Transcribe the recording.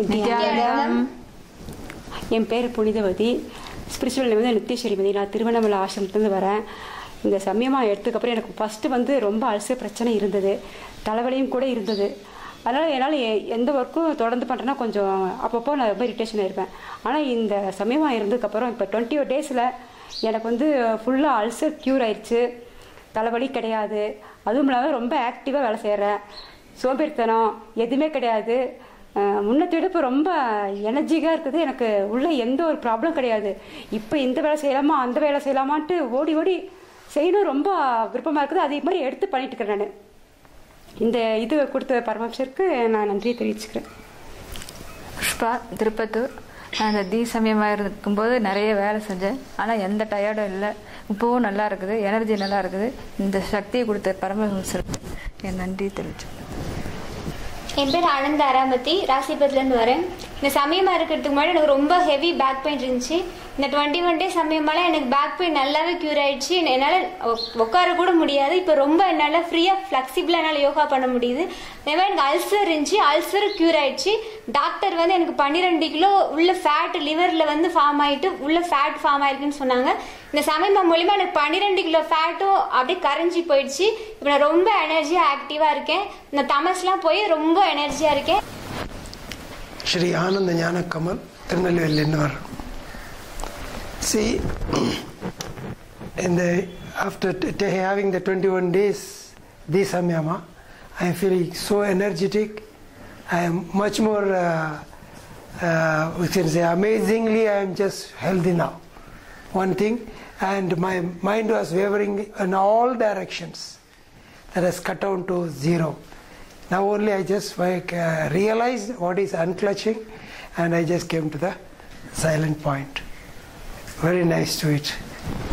நித்யானந்தம் என் பேர் புனிதவதி ஸ்பிரிச்சுவல் வந்து நித்யஸ்வரிமதி நான் திருவண்ணாமலை ஆசிரமத்துலேருந்து வரேன் இந்த சமயமாக எடுத்ததுக்கப்புறம் எனக்கு ஃபஸ்ட்டு வந்து ரொம்ப அல்சர் பிரச்சனை இருந்தது தலைவலியும் கூட இருந்தது அதனால் என்னால் எ- எந்த ஒர்க்கும் தொடர்ந்து பண்ணுறேன்னா கொஞ்சம் அப்பப்போ நான் ரொம்ப இரிட்டேஷன் ஆயிருப்பேன் ஆனால் இந்த சமயமாக இருந்ததுக்கப்புறம் இப்போ டுவெண்ட்டி டேஸில் எனக்கு வந்து ஃபுல்லாக அல்சர் க்யூர் ஆயிடுச்சு தலைவலி கிடையாது அதுவும் இல்லாமல் ரொம்ப ஆக்டிவாக வேலை செய்கிறேன் சோம்பேறித்தனம் எதுவுமே கிடையாது அஹ் முன்னத்தை விட இப்போ ரொம்ப எனர்ஜிக்காக இருக்குது எனக்கு உள்ள எந்த ஒரு ப்ராப்ளம் கிடையாது இப்போ இந்த வேலை செய்யலாமா அந்த வேலை செய்யலாமான்ட்டு ஓடி ஓடி செய்யணும் ரொம்ப விருப்பமாக இருக்குது அதே மாதிரி எடுத்து பண்ணிட்டு இருக்கிறேன் நான் இந்த இது கொடுத்த பரமேஸ்வருக்கு நான் நன்றியை தெரிவிச்சுக்கிறேன் புஷ்பா திருப்பத்தூர் நான் அந்த தீ சமயமாக இருக்கும்போது நிறைய வேலை செஞ்சேன் ஆனால் எந்த டயர்டும் இல்லை இப்போவும் நல்லா இருக்குது எனர்ஜி நல்லா இருக்குது இந்த சக்தியை கொடுத்த பரமஹம்சருக்கு என் நன்றி தெரிவிச்சேன் என் பேர் ஆனந்த் ஆராமதி ராசிபுரத்துலேருந்து வரேன் இந்த சமயமாக இருக்கிறதுக்கு முன்னாடி எனக்கு ரொம்ப ஹெவி பேக் பெயின் இருந்துச்சு இந்த டுவெண்ட்டி ஒன் டே சமயமால எனக்கு பேக் பெயின் நல்லாவே க்யூர் ஆயிடுச்சு என்னால் உட்கார கூட முடியாது இப்போ ரொம்ப என்னால் ஃப்ரீயாக ஃப்ளெக்சிபிளாக என்னால் யோகா பண்ண முடியுது அதே மாதிரி எனக்கு அல்சர் இருந்துச்சு அல்சர் க்யூர் ஆயிடுச்சு டாக்டர் வந்து எனக்கு பன்னிரெண்டு கிலோ உள்ள ஃபேட் லிவரில் வந்து ஃபார்ம் ஆயிட்டு உள்ள ஃபேட் ஃபார்ம் ஆயிருக்குன்னு சொன்னாங்க இந்த சமயமா மூலியமா எனக்கு பன்னிரெண்டு கிலோ ஃபேட்டும் அப்படியே கரைஞ்சி போயிடுச்சு இப்போ நான் ரொம்ப எனர்ஜியாக ஆக்டிவாக இருக்கேன் இந்த தமஸ்லாம் போய் ரொம்ப எனர்ஜியாக இருக்கேன் ஸ்ரீ ஆனந்த ஞான கமல் திருநெல்வேலின்னு வர்றோம் See, in the after t- t- having the 21 days Desamyama, I am feeling so energetic. I am much more, uh, uh, we can say, amazingly, I am just healthy now. One thing, and my mind was wavering in all directions. That has cut down to zero. Now only I just like, uh, realized what is unclutching, and I just came to the silent point. Very nice to it.